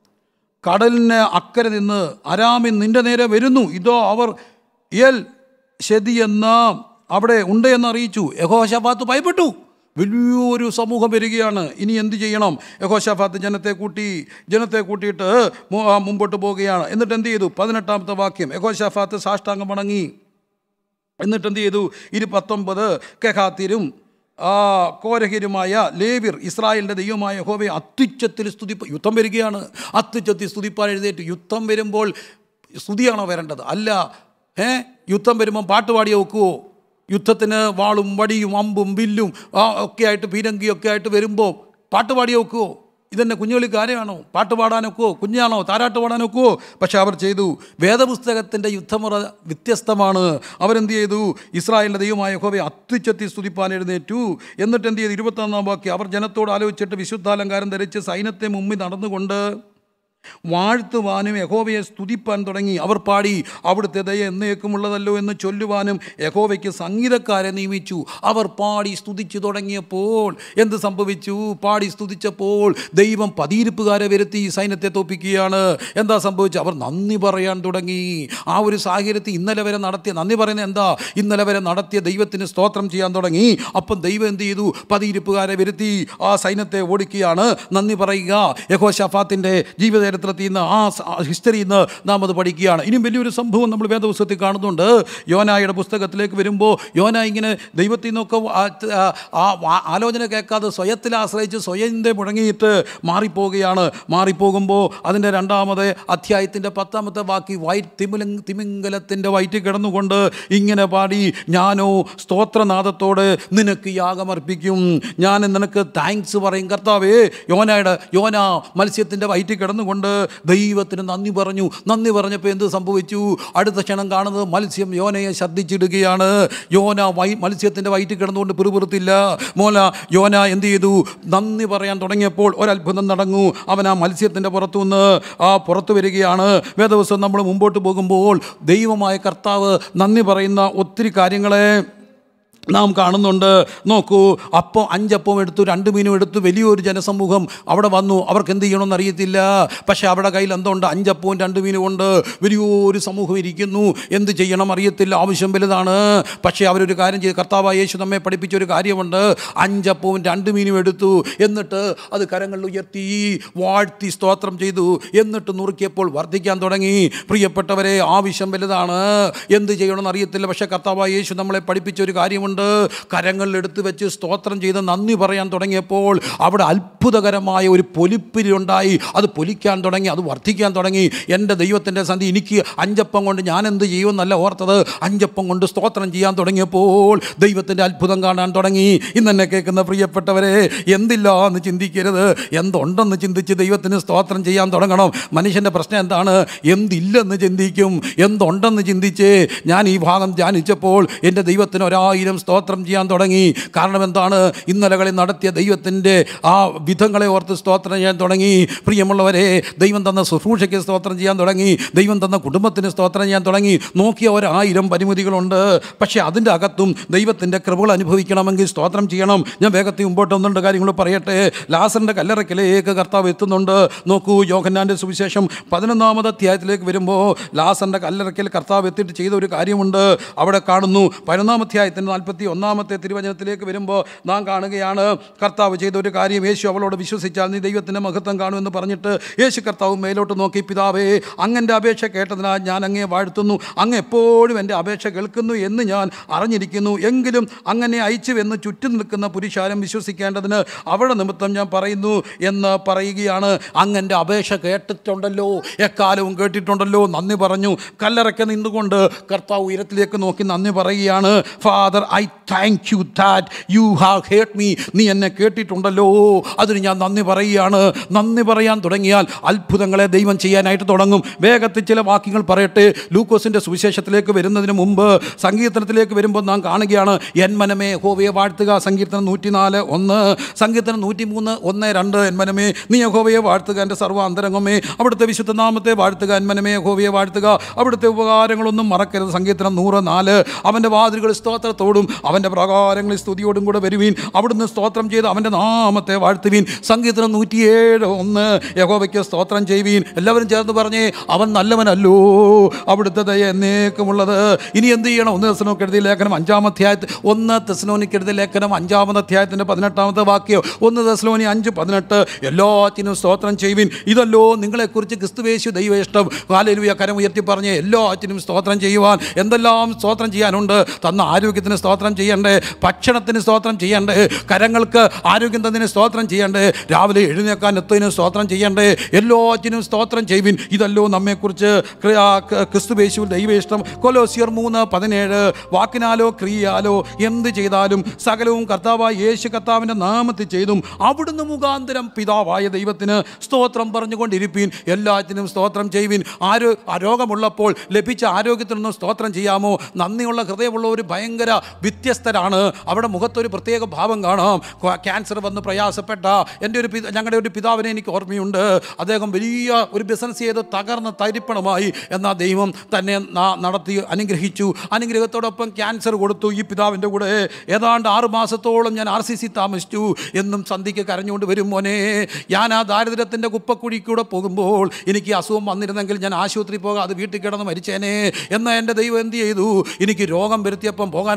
കടലിന് അക്കരെ നിന്ന് അരാമിൻ നിന്റെ നേരെ വരുന്നു ഇതോ അവർ എൽ ശതി എന്ന അവിടെ ഉണ്ട് എന്ന് അറിയിച്ചു യഹോഷാഫാത്ത് ഭയപ്പെട്ടു വലിയൊരു സമൂഹം വരികയാണ് ഇനി എന്ത് ചെയ്യണം യഹോഷാഫാത്ത് ജനത്തെ കൂട്ടി ജനത്തെ കൂട്ടിയിട്ട് മു- ആ, മുമ്പോട്ട് പോവുകയാണ് എന്നിട്ട് എന്ത് ചെയ്തു പതിനെട്ടാമത്തെ വാക്യം യഹോഷാഫാത്ത് സാഷ്ടാംഗം വണങ്ങി എന്നിട്ട് എന്ത് ചെയ്തു ഇരു പത്തൊമ്പത് കെഹാത്തിരും ആ കോരഹിരുമായ ലേവിർ ഇസ്രായേലിൻ്റെ ദൈവമായ ഹോവയെ അത്യുച്ചത്തിൽ സ്തുതി യുദ്ധം വരികയാണ് അത്യുച്ചത്തിൽ സ്തുതിപ്പാൻ എഴുന്നേറ്റ് യുദ്ധം വരുമ്പോൾ സ്തുതിയാണോ വരേണ്ടത് അല്ല ഏ യുദ്ധം വരുമ്പം പാട്ട് പാടിയ ഒക്കുവോ യുദ്ധത്തിന് വാളും വടിയും അമ്പും വില്ലും ആ ഒക്കെ ആയിട്ട് പീരങ്കിയൊക്കെ ആയിട്ട് വരുമ്പോൾ പാട്ട് പാടിയ ഒക്കുവോ ഇതെന്നെ കുഞ്ഞുകളി കാര്യമാണോ പാട്ട് പാടാനൊക്കുവോ കുഞ്ഞാണോ താരാട്ട് പാടാനൊക്കുവോ പക്ഷെ അവർ ചെയ്തു വേദപുസ്തകത്തിൻ്റെ യുദ്ധമുറ വ്യത്യസ്തമാണ് അവരെന്ത് ചെയ്തു ഇസ്രായേലിൻ്റെ ദൈവമായ യഹോവയെ അത്യുച്ചത്തി സ്തുതിപ്പാൻ എഴുന്നേറ്റു എന്നിട്ട് എന്ത് ചെയ്തു ഇരുപത്തൊന്നാം വാക്യം അവർ ജനത്തോട് ആലോചിച്ചിട്ട് വിശുദ്ധാലങ്കാരം ധരിച്ച് സൈന്യത്തെ മുമ്പിൽ നടന്നുകൊണ്ട് വാഴ്ത്തുവാനും യഹോവയെ സ്തുതിപ്പാൻ തുടങ്ങി അവർ പാടി അവിടുത്തെ ദയ എന്നേക്കുമുള്ളതല്ലോ എന്ന് ചൊല്ലുവാനും യഹോവയ്ക്ക് സംഗീതക്കാരെ നിയമിച്ചു അവർ പാടി സ്തുതിച്ചു തുടങ്ങിയപ്പോൾ എന്ത് സംഭവിച്ചു പാടി സ്തുതിച്ചപ്പോൾ ദൈവം പതിയിരിപ്പുകാരെ വരുത്തി സൈന്യത്തെ തോപ്പിക്കുകയാണ് എന്താ സംഭവിച്ചത് അവർ നന്ദി പറയാൻ തുടങ്ങി ആ ഒരു സാഹചര്യത്തിൽ ഇന്നലെ വരെ നടത്തിയ നന്ദി പറയുന്നത് എന്താ ഇന്നലെ വരെ നടത്തിയ ദൈവത്തിന് സ്തോത്രം ചെയ്യാൻ തുടങ്ങി അപ്പം ദൈവം എന്ത് ചെയ്തു പതിയിരിപ്പുകാരെ വരുത്തി ആ സൈന്യത്തെ ഓടിക്കുകയാണ് നന്ദി പറയുക യഹോ ഷഫാത്തിൻ്റെ ജീവിത ജീവചരിത്രത്തിൽ നിന്ന് ആ സ- ആ ഹിസ്റ്ററിയിൽ നിന്ന് നാം അത് പഠിക്കുകയാണ് ഇനിയും വലിയൊരു സംഭവം നമ്മൾ വേദപുസ്തകത്തിൽ കാണുന്നുണ്ട് യോനായുടെ പുസ്തകത്തിലേക്ക് വരുമ്പോൾ യോന ഇങ്ങനെ ദൈവത്തിൽ നിന്നൊക്കെ ആ- ആ- ആ ആ- ആലോചന കേൾക്കാതെ സ്വയത്തിൽ ആശ്രയിച്ച് സ്വയത്തെ മുഴങ്ങിയിട്ട് മാറിപ്പോവുകയാണ് മാറിപ്പോകുമ്പോൾ അതിൻ്റെ രണ്ടാമത് അധ്യായത്തിൻ്റെ പത്താമത്തെ ബാക്കി വൈറ്റ് തിമില തിമിംഗലത്തിൻ്റെ വയറ്റിൽ കിടന്നുകൊണ്ട് ഇങ്ങനെ പാടി ഞാനോ സ്തോത്രനാദത്തോട് നിനക്ക് യാഗമർപ്പിക്കും ഞാൻ നിനക്ക് താങ്ക്സ് പറയും കർത്താവേ യോനയുടെ യോന മത്സ്യത്തിൻ്റെ വയറ്റിൽ കിടന്നുകൊണ്ട് ദൈവത്തിന് നന്ദി പറഞ്ഞു നന്ദി പറഞ്ഞപ്പോൾ എന്ത് സംഭവിച്ചു അടുത്ത ക്ഷണം കാണുന്നത് മത്സ്യം യോനയെ ശ്രദ്ധിച്ചിടുകയാണ് യോന വൈ മത്സ്യത്തിൻ്റെ വയറ്റിൽ കിടന്നുകൊണ്ട് പിറുപിറുത്തില്ല മോല യോന എന്ത് ചെയ്തു നന്ദി പറയാൻ തുടങ്ങിയപ്പോൾ ഒരത്ഭുതം നടങ്ങു അവൻ ആ മത്സ്യത്തിൻ്റെ പുറത്തുനിന്ന് ആ പുറത്തു വരികയാണ് വേദവസം നമ്മൾ മുമ്പോട്ട് പോകുമ്പോൾ ദൈവമായ കർത്താവ് നന്ദി പറയുന്ന ഒത്തിരി കാര്യങ്ങളെ നാം കാണുന്നുണ്ട് നോക്കൂ അപ്പം അഞ്ചപ്പം എടുത്തു രണ്ട് മീനും എടുത്തു വലിയൊരു ജനസമൂഹം അവിടെ വന്നു അവർക്ക് എന്ത് ചെയ്യണമെന്ന് അറിയത്തില്ല പക്ഷേ അവിടെ കയ്യിൽ എന്തുണ്ട് അഞ്ചപ്പവും രണ്ട് മീനും ഉണ്ട് വലിയൊരു സമൂഹം ഇരിക്കുന്നു എന്ത് ചെയ്യണം അറിയത്തില്ല ആവശ്യം വലുതാണ് പക്ഷേ അവരൊരു കാര്യം ചെയ്തു കർത്താവായ യേശു നമ്മെ പഠിപ്പിച്ച ഒരു കാര്യമുണ്ട് അഞ്ചപ്പവും രണ്ട് മീനും എടുത്തു എന്നിട്ട് അത് കരങ്ങളിൽ ഉയർത്തി വാഴ്ത്തി സ്തോത്രം ചെയ്തു എന്നിട്ട് നുറുക്കിയപ്പോൾ വർദ്ധിക്കാൻ തുടങ്ങി പ്രിയപ്പെട്ടവരെ ആവശ്യം വലുതാണ് എന്ത് ചെയ്യണമെന്ന് അറിയത്തില്ല പക്ഷേ കർത്താവായ യേശു നമ്മളെ പഠിപ്പിച്ച ഒരു കാര്യമുണ്ട് കരങ്ങളിൽ എടുത്ത് വെച്ച് സ്തോത്രം ചെയ്ത് നന്ദി പറയാൻ തുടങ്ങിയപ്പോൾ അവിടെ അത്ഭുതകരമായ ഒരു പൊലിപ്പിരി ഉണ്ടായി അത് പൊലിക്കാൻ തുടങ്ങി അത് വർദ്ധിക്കാൻ തുടങ്ങി എൻ്റെ ദൈവത്തിൻ്റെ സന്ധി എനിക്ക് അഞ്ചപ്പം കൊണ്ട് ഞാൻ എന്ത് ചെയ്യുമെന്നല്ല ഓർത്തത് അഞ്ചപ്പം കൊണ്ട് സ്തോത്രം ചെയ്യാൻ തുടങ്ങിയപ്പോൾ ദൈവത്തിൻ്റെ അത്ഭുതം കാണാൻ തുടങ്ങി ഇന്നെന്നെ കേൾക്കുന്ന പ്രിയപ്പെട്ടവരെ എന്തില്ല എന്ന് ചിന്തിക്കരുത് എന്തുണ്ടെന്ന് ചിന്തിച്ച് ദൈവത്തിന് സ്തോത്രം ചെയ്യാൻ തുടങ്ങണം മനുഷ്യൻ്റെ പ്രശ്നം എന്താണ് എന്തില്ലെന്ന് ചിന്തിക്കും എന്തുണ്ടെന്ന് ചിന്തിച്ച് ഞാൻ ഈ ഭാഗം ധ്യാനിച്ചപ്പോൾ എൻ്റെ ദൈവത്തിന് ഒരായിരം സ്തോത്രം ചെയ്യാൻ തുടങ്ങി കാരണം എന്താണ് ഇന്നലകളിൽ നടത്തിയ ദൈവത്തിൻ്റെ ആ വിധങ്ങളെ ഓർത്ത് സ്തോത്രം ചെയ്യാൻ തുടങ്ങി പ്രിയമുള്ളവരെ ദൈവം തന്ന ശുശ്രൂഷയ്ക്ക് സ്തോത്രം ചെയ്യാൻ തുടങ്ങി ദൈവം തന്ന കുടുംബത്തിന് സ്തോത്രം ചെയ്യാൻ തുടങ്ങി നോക്കിയ ഒരായിരം പരിമിതികളുണ്ട് പക്ഷേ അതിൻ്റെ അകത്തും ദൈവത്തിൻ്റെ കൃപകൾ അനുഭവിക്കണമെങ്കിൽ സ്തോത്രം ചെയ്യണം ഞാൻ വേഗത്തിൽ മുമ്പോട്ട് ഒന്നുണ്ട് കാര്യങ്ങൾ പറയട്ടെ ലാസറിൻ്റെ കല്ലറയ്ക്കലേക്ക് കർത്താവ് എത്തുന്നുണ്ട് നോക്കൂ യോഹന്നാൻ്റെ സുവിശേഷം പതിനൊന്നാമത് അധ്യായത്തിലേക്ക് വരുമ്പോൾ ലാസറിൻ്റെ കല്ലറയ്ക്കൽ കർത്താവ് എത്തിയിട്ട് ചെയ്ത ഒരു കാര്യമുണ്ട് അവിടെ കാണുന്നു പതിനൊന്നാം അധ്യായത്തിന് നാൽപ്പത്തി ഒന്നാമത്തെ തിരുവചനത്തിലേക്ക് വരുമ്പോൾ നാം കാണുകയാണ് കർത്താവ് ചെയ്ത ഒരു കാര്യം യേശു അവളോട് വിശ്വസിച്ചാൽ നീ ദൈവത്തിൻ്റെ മഹത്വം കാണുമെന്ന് പറഞ്ഞിട്ട് യേശു കർത്താവ് മേലോട്ട് നോക്കി പിതാവേ അങ്ങൻ്റെ അപേക്ഷ കേട്ടതിനാൽ ഞാൻ അങ്ങേ വാഴ്ത്തുന്നു അങ്ങ് എപ്പോഴും എൻ്റെ അപേക്ഷ കേൾക്കുന്നു എന്ന് ഞാൻ അറിഞ്ഞിരിക്കുന്നു എങ്കിലും അങ്ങനെ അയച്ചുവെന്ന് ചുറ്റും നിൽക്കുന്ന പുരുഷാരം വിശ്വസിക്കേണ്ടതിന് അവിടെ നിമിത്തം ഞാൻ പറയുന്നു എന്ന് പറയുകയാണ് അങ്ങൻ്റെ അപേക്ഷ കേട്ടിട്ടുണ്ടല്ലോ എക്കാലവും കേട്ടിട്ടുണ്ടല്ലോ നന്ദി പറഞ്ഞു കല്ലറയ്ക്ക് നിന്നുകൊണ്ട് കർത്താവ് ഉയരത്തിലേക്ക് നോക്കി നന്ദി പറയുകയാണ് father I thank you that you have heard me നീ എന്നെ കേട്ടിട്ടുണ്ടല്ലോ അതിന് ഞാൻ നന്ദി പറയുകയാണ് നന്ദി പറയാൻ തുടങ്ങിയാൽ അത്ഭുതങ്ങളെ ദൈവം ചെയ്യാനായിട്ട് തുടങ്ങും വേഗത്തിൽ ചില വാക്യങ്ങൾ പറയട്ടെ ലൂക്കോസിൻ്റെ സുവിശേഷത്തിലേക്ക് വരുന്നതിന് മുമ്പ് സങ്കീർത്തനത്തിലേക്ക് വരുമ്പോൾ നാം കാണുകയാണ് എൻ മനമേ ഹോവയെ വാഴ്ത്തുക സങ്കീർത്തനം നൂറ്റിനാല് ഒന്ന് സങ്കീർത്തനം നൂറ്റി മൂന്ന് ഒന്ന് രണ്ട് എൻ മനമേ നീ യഹോവയെ വാഴ്ത്തുക എൻ്റെ സർവ്വ അന്തരംഗമേ അവിടുത്തെ വിശുദ്ധ നാമത്തെ വാഴ്ത്തുക എൻ മനമേ യഹോവയെ വാഴ്ത്തുക അവിടുത്തെ ഉപകാരങ്ങളൊന്നും മറക്കരുത് സങ്കീർത്തനം നൂറ് നാല് അവൻ്റെ വാതിലുകൾ സ്തോത്രത്തോടും അവൻ്റെ പ്രകാരങ്ങളിൽ സ്തുതിയോടും കൂടെ വരുവീൻ അവിടുന്ന് സ്തോത്രം ചെയ്ത് അവൻ്റെ നാമത്തെ വാഴ്ത്തുവീൻ സങ്കീർത്തനം നൂറ്റിയേഴ് ഒന്ന് യഹോവയ്ക്ക് സ്തോത്രം ചെയ്യുവീൻ എല്ലാവരും ചേർന്ന് പറഞ്ഞേ അവൻ നല്ലവനല്ലോ അവിടുത്തെ ദയ എന്നേക്കുമുള്ളത് ഇനി എന്ത് ചെയ്യണം ഒന്ന് തെസ്സലോനിക്ക് എഴുതിയ ലേഖനം അഞ്ചാം അധ്യായത്തിൽ ഒന്ന് തെസ്സലോനിക്ക് എഴുതിയ ലേഖനം അഞ്ചാമത് അധ്യായത്തിൻ്റെ പതിനെട്ടാമത്തെ വാക്യം ഒന്ന് തെസ്സലോനി അഞ്ച് പതിനെട്ട് എല്ലാറ്റിനും സ്തോത്രം ചെയ്യുവിൻ ഇതല്ലോ നിങ്ങളെക്കുറിച്ച് ക്രിസ്തുവേശു ദൈവേഷ്ടം കാലലുയ കരം ഉയർത്തി പറഞ്ഞ് എല്ലാറ്റിനും സ്തോത്രം ചെയ്യുവാൻ എന്തെല്ലാം സ്തോത്രം ചെയ്യാനുണ്ട് തന്ന ആരോഗ്യത്തിന് സ്തോത്രം ചെയ്യണ്ടേ ഭക്ഷണത്തിന് സ്തോത്രം ചെയ്യണ്ടേ കരങ്ങൾക്ക് ആരോഗ്യം തന്നതിന് സ്തോത്രം ചെയ്യണ്ടേ രാവിലെ എഴുന്നേക്കാൻ എത്തതിന് സ്തോത്രം ചെയ്യണ്ടേ എല്ലാറ്റിനും സ്തോത്രം ചെയ്യുവിൻ ഇതല്ലോ നമ്മെക്കുറിച്ച് ക്രി- ആ, ക- ക്രിസ്തുവേശു ദൈവേഷ്ടം കൊലോസിയർ മൂന്ന് പതിനേഴ് വാക്കിനാലോ ക്രിയയാലോ എന്ത് ചെയ്താലും സകലവും കർത്താവായ യേശു കർത്താവിൻ്റെ നാമത്തിൽ ചെയ്തും അവിടുന്ന് മുഖാന്തരം പിതാവായ ദൈവത്തിന് സ്തോത്രം പറഞ്ഞുകൊണ്ടിരിപ്പീൻ എല്ലാറ്റിനും സ്തോത്രം ചെയ്യുവിൻ ആരോ ആ രോഗമുള്ളപ്പോൾ ലഭിച്ച ആരോഗ്യത്തിനൊന്നും സ്തോത്രം ചെയ്യാമോ നന്ദിയുള്ള ഹൃദയമുള്ള ഒരു ഭയങ്കര വ്യത്യസ്തരാണ് അവിടെ മുഖത്തൊരു പ്രത്യേക ഭാവം കാണാം ക്വ- ക്യാൻസർ വന്ന് പ്രയാസപ്പെട്ട എൻ്റെ ഒരു പിത- ഞങ്ങളുടെ ഒരു പിതാവിനെ എനിക്ക് ഓർമ്മയുണ്ട് അദ്ദേഹം വലിയ ഒരു ബിസിനസ് ചെയ്ത് തകർന്ന് തരിപ്പണമായി എന്നാൽ ദൈവം തന്നെ ന- നടത്തി അനുഗ്രഹിച്ചു അനുഗ്രഹത്തോടൊപ്പം ക്യാൻസർ കൊടുത്തു ഈ പിതാവിൻ്റെ കൂടെ ഏതാണ്ട് ആറ് മാസത്തോളം ഞാൻ ആർ സി സി താമസിച്ചു എന്നും സന്ധിക്ക് കരഞ്ഞുകൊണ്ട് വരും മോനെ ഞാൻ ആ ദാരിദ്ര്യത്തിൻ്റെ കുപ്പക്കുഴിക്കൂടെ പോകുമ്പോൾ എനിക്ക് ഈ അസുഖം വന്നിരുന്നെങ്കിൽ ഞാൻ ആശുപത്രി പോകാം അത് വീട്ടിൽ കിടന്ന് മരിച്ചേനെ എന്നാൽ എൻ്റെ ദൈവം എന്ത് ചെയ്തു എനിക്ക് രോഗം വരുത്തിയപ്പം പോകാനുള്ള കാശ്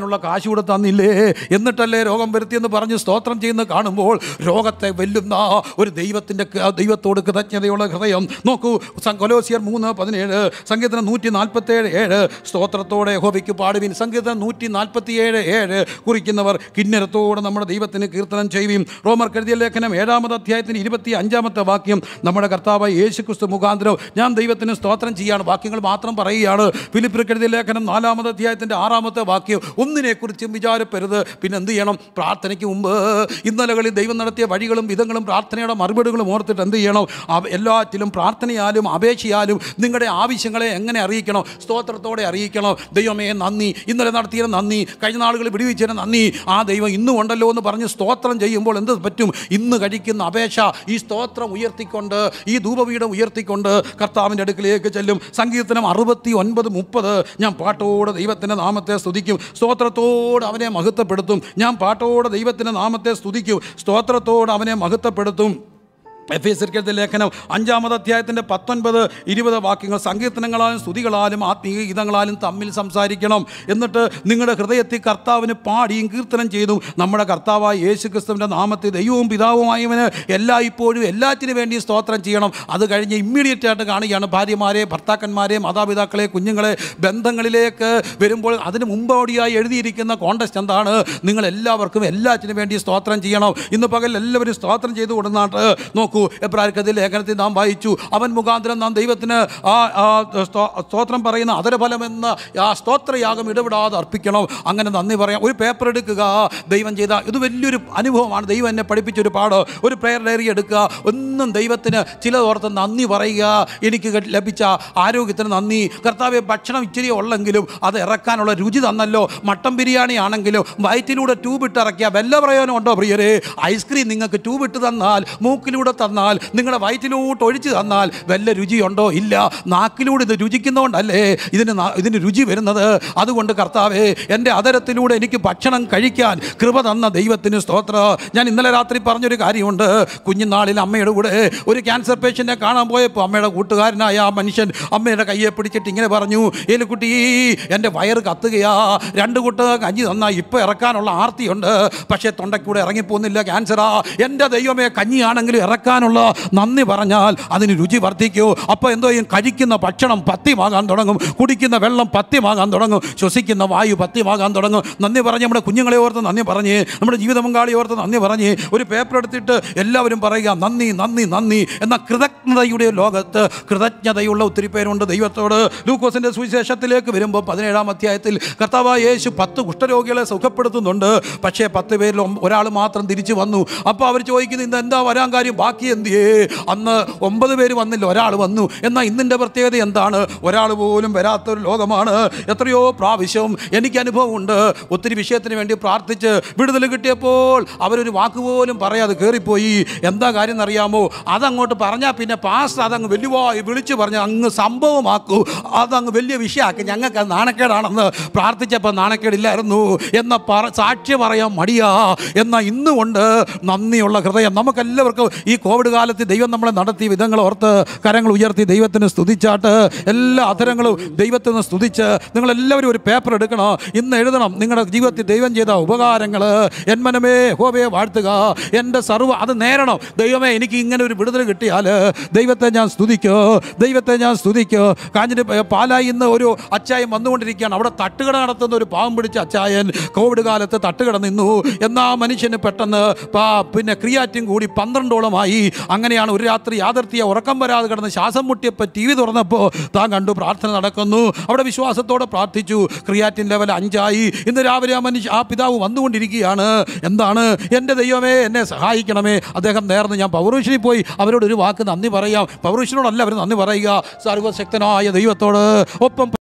കാശ് കൂടെ തന്നില്ലേ എന്നിട്ടല്ലേ രോഗം വരുത്തിയെന്ന് പറഞ്ഞ് സ്തോത്രം ചെയ്യുന്ന കാണുമ്പോൾ രോഗത്തെ വെല്ലുന്ന ഒരു ദൈവത്തിൻ്റെ ദൈവത്തോട് കൃതജ്ഞതയുള്ള ഹൃദയം നോക്കൂ സം- കൊലോസിയർ മൂന്ന് പതിനേഴ് സംഗീതം നൂറ്റി നാൽപ്പത്തേഴ് ഏഴ് സ്തോത്രത്തോടെ ഹോബിക്ക് പാടുവിൻ സംഗീതം നൂറ്റി നാൽപ്പത്തിയേഴ് ഏഴ് കുറിക്കുന്നവർ കിന്നരത്തോടെ നമ്മുടെ ദൈവത്തിന് കീർത്തനം ചെയ്യുകയും റോമർ കരുതിയ ലേഖനം ഏഴാമത് അധ്യായത്തിന് ഇരുപത്തി അഞ്ചാമത്തെ വാക്യം നമ്മുടെ കർത്താവ് യേശു ക്രിസ്തു മുഖാന്തരം ഞാൻ ദൈവത്തിന് സ്തോത്രം ചെയ്യാണ് വാക്യങ്ങൾ മാത്രം പറയുകയാണ് ഫിലിപ്പിൽ കരുതിയ ലേഖനം നാലാമത് അധ്യായത്തിൻ്റെ ആറാമത്തെ വാക്യം ഒന്നിനെക്കുറിച്ചും വിചാരപ്പെരുത് പിന്നെ എന്ത് ചെയ്യണം പ്രാർത്ഥനയ്ക്ക് മുമ്പ് ഇന്നലകളിൽ ദൈവം നടത്തിയ വഴികളും വിധങ്ങളും പ്രാർത്ഥനയുടെ മറുപടികളും ഓർത്തിട്ട് എന്ത് ചെയ്യണം അവ- എല്ലാറ്റിലും പ്രാർത്ഥനയാലും അപേക്ഷയാലും നിങ്ങളുടെ ആവശ്യങ്ങളെ എങ്ങനെ അറിയിക്കണം സ്തോത്രത്തോടെ അറിയിക്കണം ദൈവമേ നന്ദി ഇന്നലെ നടത്തിയ നന്ദി കഴിഞ്ഞ നാളുകളിൽ വിടുവിച്ചതിന് നന്ദി ആ ദൈവം ഇന്നും ഉണ്ടല്ലോ എന്ന് പറഞ്ഞ് സ്തോത്രം ചെയ്യുമ്പോൾ എന്ത് പറ്റും ഇന്ന് കഴിക്കുന്ന അപേക്ഷ ഈ സ്തോത്രം ഉയർത്തിക്കൊണ്ട് ഈ ധൂപപീഠം ഉയർത്തിക്കൊണ്ട് കർത്താവിൻ്റെ അടുക്കിലേക്ക് ചെല്ലും സങ്കീർത്തനം അറുപത്തി ഒൻപത് മുപ്പത് ഞാൻ പാട്ടോടെ ദൈവത്തിൻ്റെ നാമത്തെ സ്തുതിക്കും സ്തോത്രത്തോട് അവനെ മഹത്വപ്പെടുത്തും ഞാൻ പാട്ടോടെ ദൈവത്തിൻ്റെ നാമത്തെ സ്തുതിക്കും സ്തോത്രത്തോട് അവനെ മഹത്വപ്പെടുത്തും എഫ് എസ് ലേഖനം അഞ്ചാമത് അധ്യായത്തിൻ്റെ പത്തൊൻപത് ഇരുപത് വാക്യങ്ങൾ സങ്കീർത്തനങ്ങളാലും സ്തുതികളാലും ആത്മീയ ഗീതങ്ങളാലും തമ്മിൽ സംസാരിക്കണം എന്നിട്ട് നിങ്ങളുടെ ഹൃദയത്തിൽ കർത്താവിന് പാടിയും കീർത്തനം ചെയ്തും നമ്മുടെ കർത്താവായ യേശു ക്രിസ്തുവിൻ്റെ നാമത്തിൽ ദൈവവും പിതാവുമായവന് എല്ലാ ഇപ്പോഴും എല്ലാറ്റിനു വേണ്ടി സ്തോത്രം ചെയ്യണം അത് കഴിഞ്ഞ് ഇമ്മീഡിയറ്റ് ആയിട്ട് കാണുകയാണ് ഭാര്യമാരെ ഭർത്താക്കന്മാരെ മാതാപിതാക്കളെ കുഞ്ഞുങ്ങളെ ബന്ധങ്ങളിലേക്ക് വരുമ്പോൾ അതിന് മുമ്പോടിയായി എഴുതിയിരിക്കുന്ന കോണ്ടസ്റ്റ് എന്താണ് നിങ്ങൾ എല്ലാവർക്കും എല്ലാറ്റിനു വേണ്ടി സ്തോത്രം ചെയ്യണം ഇന്ന് പകൽ എല്ലാവരും സ്തോത്രം ചെയ്തു കൊടുന്നാട്ട് നോക്കൂ എബ്രാർക്കതി ലേഖനത്തിൽ നാം വായിച്ചു അവൻ മുഖാന്തരം നാം ദൈവത്തിന് ആ ആ സ്തോ- സ്തോത്രം പറയുന്ന അതരഫലമെന്ന് ആ സ്തോത്രയാഗം ഇടപെടാതെ അർപ്പിക്കണം അങ്ങനെ നന്ദി പറയാം ഒരു പേപ്പർ എടുക്കുക ദൈവം ചെയ്ത ഇത് വലിയൊരു അനുഭവമാണ് ദൈവം എന്നെ പഠിപ്പിച്ചൊരു പാട് ഒരു പ്രെയർ ഡയറി എടുക്കുക ഒന്നും ദൈവത്തിന് ചില ഓർത്ത് നന്ദി പറയുക എനിക്ക് കി- ലഭിച്ച ആരോഗ്യത്തിന് നന്ദി കർത്താവെ ഭക്ഷണം ഇച്ചിരി ഉള്ളെങ്കിലും അത് ഇറക്കാനുള്ള രുചി തന്നല്ലോ മട്ടൻ ബിരിയാണി ആണെങ്കിലും വയറ്റിലൂടെ ട്യൂബ് ഇട്ട് ഇറക്കിയ വല്ല പ്രയോജനം ഉണ്ടോ പ്രിയരെ ഐസ്ക്രീം നിങ്ങൾക്ക് ട്യൂബ് ഇട്ട് തന്നാൽ മൂക്കിലൂടെ തന്നാൽ നിങ്ങളുടെ വയറ്റിലോട്ട് ഒഴിച്ച് തന്നാൽ വല്ല രുചിയുണ്ടോ ഇല്ല നാക്കിലൂടെ ഇത് രുചിക്കുന്നതുകൊണ്ടല്ലേ ഇതിന് നാ- ഇതിന് രുചി വരുന്നത് അതുകൊണ്ട് കർത്താവേ എൻ്റെ അതരത്തിലൂടെ എനിക്ക് ഭക്ഷണം കഴിക്കാൻ കൃപ തന്ന ദൈവത്തിന് സ്തോത്ര ഞാൻ ഇന്നലെ രാത്രി പറഞ്ഞൊരു കാര്യമുണ്ട് കുഞ്ഞുനാളിൽ അമ്മയുടെ കൂടെ ഒരു ക്യാൻസർ പേഷ്യൻറ്റിനെ കാണാൻ പോയപ്പോൾ അമ്മയുടെ കൂട്ടുകാരനായ ആ മനുഷ്യൻ അമ്മയുടെ കയ്യെ പിടിച്ചിട്ട് ഇങ്ങനെ പറഞ്ഞു ഏലുക്കുട്ടി എൻ്റെ വയറ് കത്തുകയാ രണ്ട് കുട്ട കഞ്ഞി തന്നാ ഇപ്പം ഇറക്കാനുള്ള ആർത്തിയുണ്ട് പക്ഷേ തൊണ്ടയ്ക്കൂടെ ഇറങ്ങിപ്പോകുന്നില്ല ക്യാൻസറാ എൻ്റെ ദൈവമേ കഞ്ഞിയാണെങ്കിലും ഇറക്കാനുള്ള നന്ദി പറഞ്ഞാൽ അതിന് രുചി വർദ്ധിക്കൂ അപ്പോൾ എന്തോ ചെയ്യും കഴിക്കുന്ന ഭക്ഷണം പത്യമാകാൻ തുടങ്ങും കുടിക്കുന്ന വെള്ളം പത്യമാകാൻ തുടങ്ങും ശ്വസിക്കുന്ന വായു പത്യമാകാൻ തുടങ്ങും നന്ദി പറഞ്ഞ് നമ്മുടെ കുഞ്ഞുങ്ങളെ ഓർത്ത് നന്ദി പറഞ്ഞ് നമ്മുടെ ജീവിത പങ്കാളി ഓർത്ത് നന്ദി പറഞ്ഞ് ഒരു പേപ്പർ എടുത്തിട്ട് എല്ലാവരും പറയുക നന്ദി നന്ദി നന്ദി എന്ന കൃതജ്ഞതയുടെ ലോകത്ത് കൃതജ്ഞതയുള്ള ഒത്തിരി പേരുണ്ട് ദൈവത്തോട് ലൂക്കോസിൻ്റെ സുവിശേഷത്തിലേക്ക് വരുമ്പോൾ പതിനേഴാം അധ്യായത്തിൽ കർത്താവായ യേശു പത്ത് കുഷ്ഠരോഗികളെ സുഖപ്പെടുത്തുന്നുണ്ട് പക്ഷേ പത്ത് പേരിൽ ഒമ്പ- ഒരാൾ മാത്രം തിരിച്ചു വന്നു അപ്പോൾ അവർ ചോദിക്കുന്നത് ഇന്ന് എന്താ വരാൻ കാര്യം ബാക്കി എന്തിയേ അന്ന് ഒമ്പത് പേര് വന്നില്ല ഒരാൾ വന്നു എന്നാൽ ഇന്നിൻ്റെ പ്രത്യേകത എന്താണ് ഒരാൾ പോലും വരാത്തൊരു ലോകമാണ് എത്രയോ പ്രാവശ്യം എനിക്ക് അനുഭവമുണ്ട് ഒത്തിരി വിഷയത്തിന് വേണ്ടി പ്രാർത്ഥിച്ച് വിടുതൽ കിട്ടിയപ്പോൾ അവരൊരു വാക്ക് പോലും പറയാതെ കയറിപ്പോയി എന്താ കാര്യം എന്നറിയാമോ അതങ്ങോട്ട് പറഞ്ഞാൽ പിന്നെ പാസ് അതങ്ങ് വലിയവായി വിളിച്ചു പറഞ്ഞ് അങ്ങ് സംഭവമാക്കൂ അതങ്ങ് വലിയ വിഷയമാക്കി ഞങ്ങൾക്ക് അത് നാണക്കേടാണെന്ന് പ്രാർത്ഥിച്ചപ്പോൾ നാണക്കേടില്ലായിരുന്നു എന്ന പറ സാക്ഷി പറയാൻ മടിയാ എന്നാൽ ഇന്നുകൊണ്ട് നന്ദിയുള്ള ഹൃദയം നമുക്കെല്ലാവർക്കും ഈ കോവിഡ് കാലത്ത് ദൈവം നമ്മളെ നടത്തിയ വിധങ്ങൾ ഓർത്ത് കരങ്ങൾ ഉയർത്തി ദൈവത്തിന് സ്തുതിച്ചാട്ട് എല്ലാ അധരങ്ങളും ദൈവത്തിന് സ്തുതിച്ച് നിങ്ങളെല്ലാവരും ഒരു പേപ്പർ എടുക്കണം ഇന്ന് എഴുതണം നിങ്ങളുടെ ജീവിതത്തിൽ ദൈവം ചെയ്ത ഉപകാരങ്ങൾ എന്മനമേ ഹോവയെ വാഴ്ത്തുക എൻ്റെ സർവ്വ അത് നേരണം ദൈവമേ എനിക്ക് ഇങ്ങനെ ഒരു വിടുതൽ കിട്ടിയാൽ ദൈവത്തെ ഞാൻ സ്തുതിക്കോ ദൈവത്തെ ഞാൻ സ്തുതിക്കോ കാഞ്ഞിട്ട് പാലായി ഇന്ന് ഒരു അച്ചായൻ വന്നുകൊണ്ടിരിക്കുകയാണ് അവിടെ തട്ടുകട നടത്തുന്ന ഒരു പാവം പിടിച്ച അച്ചായൻ കോവിഡ് കാലത്ത് തട്ടുകട നിന്നു എന്നാ മനുഷ്യന് പെട്ടെന്ന് പാ പിന്നെ ക്രിയാറ്റിൻ കൂടി പന്ത്രണ്ടോളമായി അങ്ങനെയാണ് ഒരു രാത്രി യാതിർത്തിയ ഉറക്കം വരാതെ കിടന്ന് ശ്വാസം മുട്ടിയപ്പോൾ ടി വി തുറന്നപ്പോൾ താൻ കണ്ടു പ്രാർത്ഥന നടക്കുന്നു അവിടെ വിശ്വാസത്തോടെ പ്രാർത്ഥിച്ചു ക്രിയാറ്റിൻ ലെവൽ അഞ്ചായി ഇന്ന് രാവിലെ ആ മനുഷ്യ ആ പിതാവ് വന്നുകൊണ്ടിരിക്കുകയാണ് എന്താണ് എൻ്റെ ദൈവമേ എന്നെ സഹായിക്കണമേ അദ്ദേഹം നേർന്ന് ഞാൻ പൗരുഷനിൽ പോയി അവരോട് ഒരു വാക്ക് നന്ദി പറയാം പൗരുഷനോടല്ല അവർ നന്ദി പറയുക സർവശക്തനായ ദൈവത്തോട് ഒപ്പം